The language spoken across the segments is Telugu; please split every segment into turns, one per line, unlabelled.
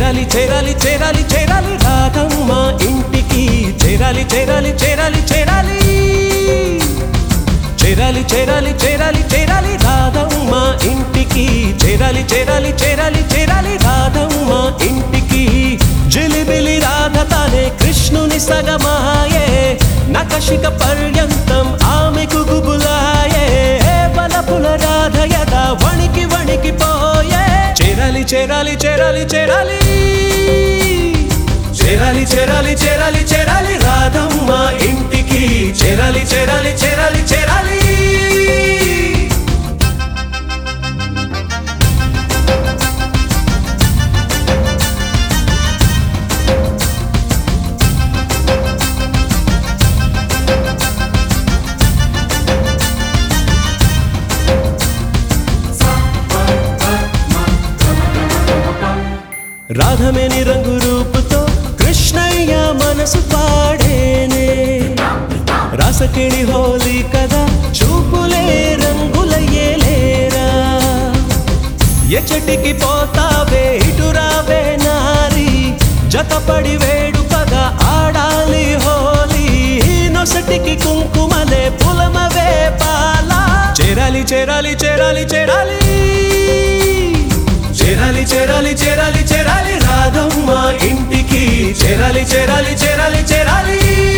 చేరాలి చేరాలి చేరాలి చేరాలి రాధమ్మ ఇంటికి చేరాలి చేరాలి చేరాలి చేరాలి చేరాలి చేరాలి చేరాలి చేరాలి రాధమ్మ ఇంటికి చేరాలి చేరాలి చేరాలి చేరాలి రాధమ్మ ఇంటికి జిలిబిలి రాధ తానే కృష్ణుని సగమాయే నకషిక పర్యంతం ఆమెకు గుబులాయే బలపుల రాధ యద వణికి వణికి పోయే చేరాలి చేరాలి చేరాలి చేరాలి చేరాలి చేరాలి చేరాలి చేరాలి రాధమ్మ ఇంటికి చేరాలి చేరాలి చేరాలి చేరాలి రాధమేని రంగు రూపుతో కృష్ణయ్య మనసు పాడేనే రాసకిణి హోలీ కదా చూపులే రంగులయ్యేలేరా ఎచ్చటికి పోతావే ఇటు రావే నారి జతపడి వేడుకగా ఆడాలి హోలీ నొసటికి కుంకుమలే పులమవే పాల చేరాలి చేరాలి చేరాలి చేరాలి చేరాలి చేరాలి చేరాలి చేరాలి రాధమ్మ ఇంటికి చేరాలి చేరాలి చేరాలి చేరాలి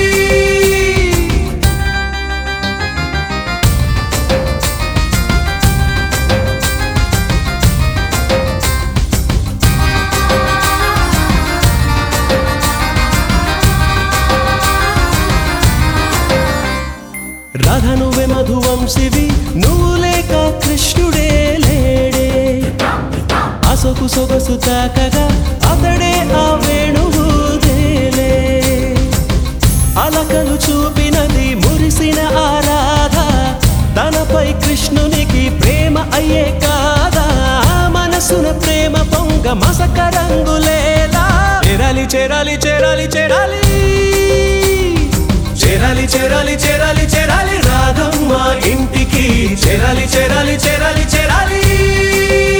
రాధ నువ్వే మధువంశివి నువ్వు లేక కృష్ణుడే లేడే అసొకు సొగసు తాకగా అతడే ఆ వేణువు దేలే అలకలు చూపినది మురిసిన ఆరాధ తనపై కృష్ణునికి ప్రేమ అయ్యే కాదా మనసున ప్రేమ పొంగ మసక రంగులేలా చేరాలి చేరాలి చేరాలి చేరాలి చేరాలి చేరాలి చేరాలి చేరాలి రాధమ్మ ఇంటికి చేరాలి చేరాలి చేరాలి చేరాలి